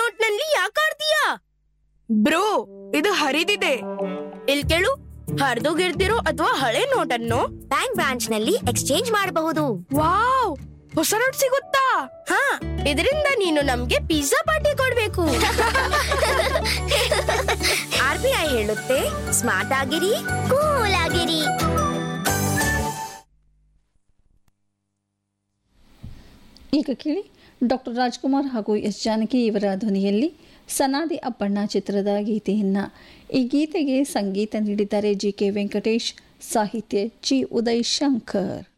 ನೋಟ್ನಲ್ಲಿ ಯಾಕೆ ಆಡ್ತೀಯಾ ಬ್ರೋ ಇದು ಹರಿದಿದೆ ಇಲ್ ಕೇಳು ಹರಿದೋಗಿರ್ತಿರೋ ಅಥವಾ ಹಳೆ ನೋಟನ್ನು ಬ್ಯಾಂಕ್ ಬ್ರಾಂಚ್ ನಲ್ಲಿ ಎಕ್ಸ್ಚೇಂಜ್ ಮಾಡಬಹುದು ವಾವ್ ಹೊಸ ನೋಟ್ ಸಿಗುತ್ತಾ ಹಾ ಇದರಿಂದ ನೀನು ನಮ್ಗೆ ಪಿಜ್ಜಾ ಪಾರ್ಟಿ ಕೊಡ್ಬೇಕು ಆರ್ ಬಿ ಐ ಹೇಳುತ್ತೆ ಸ್ಮಾರ್ಟ್ ಆಗಿರಿ ಕೂಲ್ ಆಗಿರಿ ಈಗ ಕೇಳಿ ಡಾಕ್ಟರ್ ರಾಜ್ಕುಮಾರ್ ಹಾಗೂ ಎಸ್ ಜಾನಕಿ ಇವರ ಧ್ವನಿಯಲ್ಲಿ ಸನಾದಿ ಅಪ್ಪಣ್ಣ ಚಿತ್ರದ ಗೀತೆಯನ್ನು ಈ ಗೀತೆಗೆ ಸಂಗೀತ ನೀಡಿದ್ದಾರೆ ಜಿ ಕೆ ವೆಂಕಟೇಶ್ ಸಾಹಿತ್ಯ ಜಿ ಉದಯ್ ಶಂಕರ್